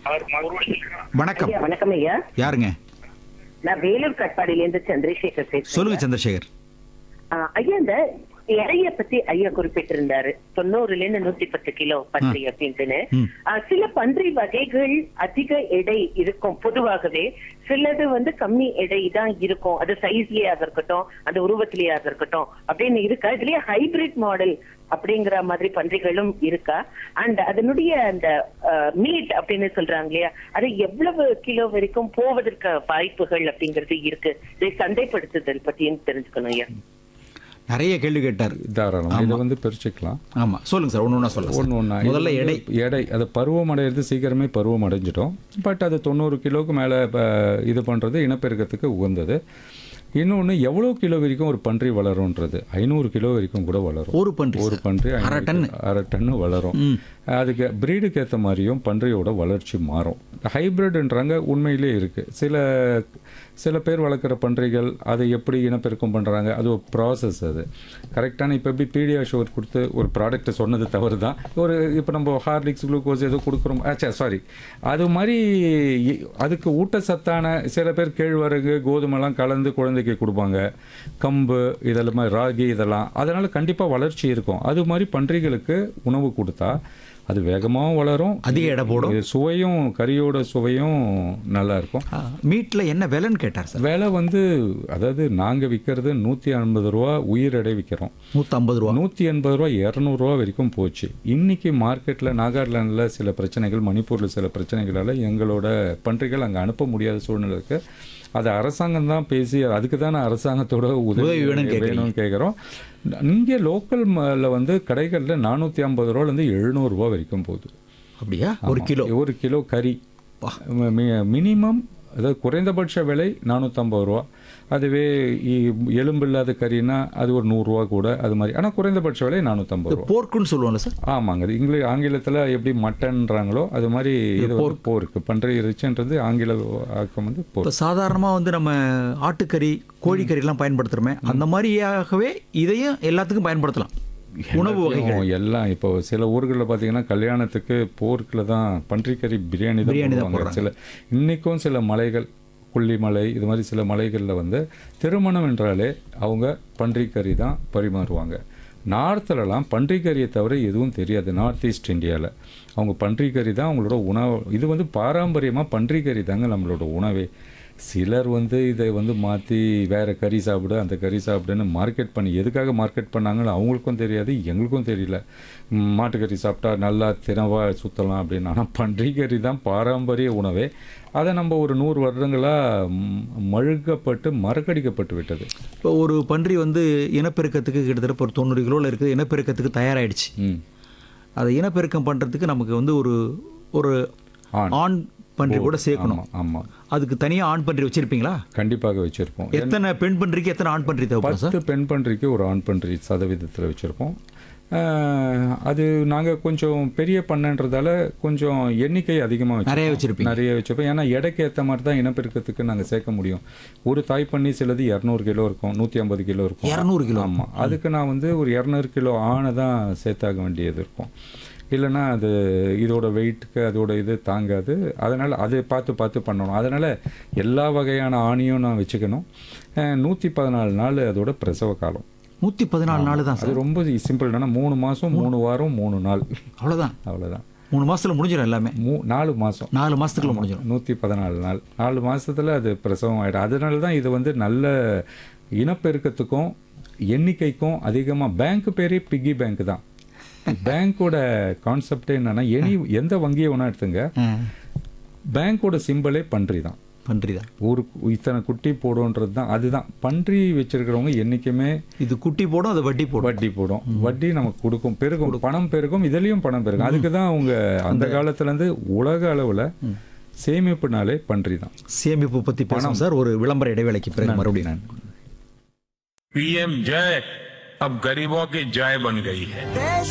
வணக்கம் ஐயா வணக்கம் ஐயா யாருங்க நான் வேலூர் கட்பாடியிலேருந்து சந்திரசேகர் பேசுறேன் சொல்லுங்க சந்திரசேகர் ஆ, ஐயா இந்த எடையை பத்தி ஐயா குறிப்பிட்டிருந்தாரு தொண்ணூறுல இருந்து நூத்தி பத்து கிலோ பன்றி அப்படின்ட்டுன்னு ம். ஆ, சில பன்றி வகைகள் அதிக எடை இருக்கும் பொதுவாகவே சிலது வந்து கம்மி எடை தான் இருக்கும் அது சைஸ்லயாக இருக்கட்டும் அந்த உருவத்திலேயாக இருக்கட்டும் அப்படின்னு இருக்கா இதுலயே ஹைபிரிட் மாடல் அப்படிங்கிற மாதிரி பன்றிகளும் இருக்கா அண்ட் அதனுடைய அந்த மீட் அப்படின்னு சொல்றாங்க இல்லையா அது எவ்வளவு கிலோ வரைக்கும் போவதற்கு வாய்ப்புகள் அப்படிங்கிறது இருக்கு இதை சந்தைப்படுத்துதல் பத்தியும் தெரிஞ்சுக்கணும் ஐயா நிறைய கேள்வி கேட்டார் தாராளம் இதை வந்து பிரிச்சுக்கலாம் ஆமா சொல்லுங்க சார் ஒன்று ஒன்றா சொல்லுங்க ஒன்று சார். ஒன்றா முதல்ல எடை எடை அது பருவம் அடையிறது சீக்கிரமே பருவம் அடைஞ்சிட்டோம் பட் அது தொண்ணூறு கிலோவுக்கு மேலே இது பண்ணுறது இனப்பெருக்கத்துக்கு உகந்தது இன்னொன்று எவ்வளோ கிலோ வரைக்கும் ஒரு பன்றி வளரும்ன்றது ஐநூறு கிலோ வரைக்கும் கூட வளரும் ஒரு பன்றி ஒரு சார். பன்றி அரை ஐநூறு டன்னு. கிலோ- அரை டன்னு வளரும் ம். அதுக்கு ப்ரீடுக்கு ஏற்ற மாதிரியும் பன்றியோட வளர்ச்சி மாறும் ஹைபிரிட்ன்றாங்க உண்மையிலே இருக்குது சில சில பேர் வளர்க்குற பன்றிகள் அதை எப்படி இனப்பெருக்கம் பண்ணுறாங்க அது ஒரு ப்ராசஸ் அது கரெக்டான இப்போ எப்படி பீடியாஷோர் கொடுத்து ஒரு ப்ராடக்ட்டை சொன்னது தவறு தான் ஒரு இப்போ நம்ம ஹார்லிக்ஸ் குளுக்கோஸ் ஏதோ கொடுக்குறோம் ஆச்சா சாரி அது மாதிரி இ- அதுக்கு ஊட்டச்சத்தான சில பேர் கேழ்வரகு கோதுமைலாம் கலந்து குழந்தைக்கு கொடுப்பாங்க கம்பு இதெல்லாம் ராகி இதெல்லாம் அதனால் கண்டிப்பாக வளர்ச்சி இருக்கும் அது மாதிரி பன்றிகளுக்கு உணவு கொடுத்தா அது வேகமாகவும் வளரும் அதிக எடை போடும் இது சுவையும் கறியோட சுவையும் நல்லா இருக்கும் ஆ, மீட்ல என்ன விலைன்னு கேட்டார் சார் விலை வந்து அதாவது நாங்கள் விற்கிறது நூற்றி ஐம்பது ரூபா உயிர் எடை விற்கிறோம் நூற்றம்பது ரூபா நூற்றி எண்பது ரூபா இரநூறுவா வரைக்கும் போச்சு இன்னைக்கு மார்க்கெட்டில் நாகாலாண்டில் சில பிரச்சனைகள் மணிப்பூரில் சில பிரச்சனைகளால் எங்களோட பன்றிகள் அங்கே அனுப்ப முடியாத சூழ்நிலை இருக்கு அது அரசாங்கம் தான் பேசி அதுக்கு தான் நான் அரசாங்கத்தோட உதவி உதவி வேணும்னு கேக்குறீங்க. வேணும்னு கேட்குறோம் இங்கே லோக்கல் வந்து கடைகளில் நானூற்றி ஐம்பது ரூபாலேருந்து எழுநூறுவா வரைக்கும் போகுது அப்படியா ஒரு கிலோ ஒரு கிலோ கறி மினிமம் அதாவது குறைந்தபட்ச விலை நானூற்றம்பது ரூபா அதுவே இ- எலும்பு இல்லாத கறினா அது ஒரு நூறுரூவா கூட அது மாதிரி ஆனால் குறைந்தபட்ச விலை நானூற்றம்பது ரூபா போர்க்குன்னு சொல்லுவோம்ல சார் ஆமாங்க அது இங்கிலீஷ் ஆங்கிலத்தில் எப்படி மட்டன்றாங்களோ அது மாதிரி இது வந்து போருக்கு பன்றி இறைச்சின்றது ஆங்கில ஆக்கம் வந்து போர் இப்போ சாதாரணமாக வந்து நம்ம ஆட்டுக்கறி கோழிக்கறிலாம் பயன்படுத்துகிறோமே அந்த மாதிரியாகவே இதையும் எல்லாத்துக்கும் பயன்படுத்தலாம் உணவு வகைகள் எல்லாத்தையும் எல்லாம் இப்போ சில ஊர்களில் பார்த்தீங்கன்னா கல்யாணத்துக்கு போர்க்கில் தான் பன்றிக்கறி பிரியாணி தான் பிரியாணி தான் போடுவாங்க சில இன்னைக்கும் சில மலைகள் கொல்லிமலை இது மாதிரி சில மலைகளில் வந்து திருமணம் என்றாலே அவங்க பன்றிக்கறி தான் பரிமாறுவாங்க நார்த்துலலாம் பன்றிக்கறியை தவிர எதுவும் தெரியாது நார்த் ஈஸ்ட் இந்தியாவில் அவங்க பன்றிக்கறி தான் அவங்களோட உணவு இது வந்து பாரம்பரியமாக பன்றிக்கறி தாங்க நம்மளோட உணவே சிலர் வந்து இதை வந்து மாற்றி வேற கறி சாப்பிடு அந்த கறி சாப்பிடுன்னு மார்க்கெட் பண்ணி எதுக்காக மார்க்கெட் பண்ணாங்கன்னு அவங்களுக்கும் தெரியாது எங்களுக்கும் தெரியல ம், மாட்டுக்கறி சாப்பிட்டா நல்லா தினவா சுற்றலாம் அப்படின்னு ஆனால் பன்றிக்கறி தான் பாரம்பரிய உணவே அதை நம்ம ஒரு நூறு வருடங்களாக மழுகப்பட்டு மறக்கடிக்கப்பட்டு விட்டது இப்போ ஒரு பன்றி வந்து இனப்பெருக்கத்துக்கு கிட்டத்தட்ட இப்போ ஒரு தொண்ணூறு கிலோவில் இருக்குது இனப்பெருக்கத்துக்கு தயாராகிடுச்சு ம் அதை இனப்பெருக்கம் பண்ணுறதுக்கு நமக்கு வந்து ஒரு ஒரு ஆண். ஆண் பன்றி கூட சேர்க்கணும் ஆமாம் ஆமாம் அதுக்கு தனியாக ஆண் பன்றி வச்சிருப்பீங்களா கண்டிப்பாக வச்சுருப்போம் எத்தனை பெண் பன்றிக்கு எத்தனை ஆண் பன்றி தேவைப்படும் சார் பத்து பெண் பன்றிக்கு ஒரு ஆண் பன்றி சதவீதத்தில் வச்சுருப்போம் அது நாங்கள் கொஞ்சம் பெரிய பண்ணன்றதால கொஞ்சம் எண்ணிக்கை அதிகமாக நிறைய வச்சிருப்பீங்க நிறைய வச்சுருப்போம் ஏன்னா எடைக்கு ஏற்ற மாதிரி தான் இனப்பெருக்கத்துக்கு நாங்கள் சேர்க்க முடியும் ஒரு தாய் பண்ணி சிலது இரநூறு கிலோ இருக்கும் நூற்றி ஐம்பது கிலோ இருக்கும் இரநூறு கிலோ ஆமாம் அதுக்கு நான் வந்து ஒரு இரநூறு கிலோ ஆணை தான் சேர்த்தாக வேண்டியது இருக்கும் இல்லைன்னா அது இதோட வெயிட்டுக்கு அதோட இது தாங்காது அதனால் அது பார்த்து பார்த்து பண்ணணும் அதனால் எல்லா வகையான ஆணியும் நான் வச்சுக்கணும் நூற்றி பதினாலு நாள் அதோட பிரசவ காலம் நூற்றி பதினாலு நாள் தான் அது சார் ரொம்ப சிம்பிள் தானே மூணு மாதம் மூணு வாரம் மூணு நாள் அவ்வளோதான் அவ்வளோதான் மூணு மாசத்துல முடிஞ்சிடும் எல்லாமே மூ நாலு மாதம் நாலு மாசத்துக்குள்ள முடிஞ்சிடும் நூற்றி பதினாலு நாள் நாலு மாசத்துல அது பிரசவம் ஆகிடும் அதனால தான் இது வந்து நல்ல இனப்பெருக்கத்துக்கும் எண்ணிக்கைக்கும் அதிகமாக பேங்க் பேரே பிக்கி பேங்க் தான் பேங்க்கோட கான்செப்டே என்னன்னா எனி எந்த வங்கியை வேணா எடுத்துங்க பேங்க்கோட சிம்பலே பன்றி தான் பன்றி தான் ஒரு இத்தனை குட்டி போடுன்றது தான் அதுதான் பன்றி வச்சிருக்கிறவங்க என்றைக்குமே இது குட்டி போடும் அது வட்டி போடும் வட்டி போடும் வட்டி நமக்கு கொடுக்கும் பெருகும் பணம் பெருகும் இதுலயும் பணம் பெருகும் அதுக்கு தான் அவங்க அந்த காலத்துல இருந்து உலக அளவுல சேமிப்புனாலே பன்றி தான் சேமிப்பு பத்தி பேசணும் சார் ஒரு விளம்பர இடைவேளைக்கு பிறகு மறுபடியும் पीएम जय अब गरीबों की जय बन गई है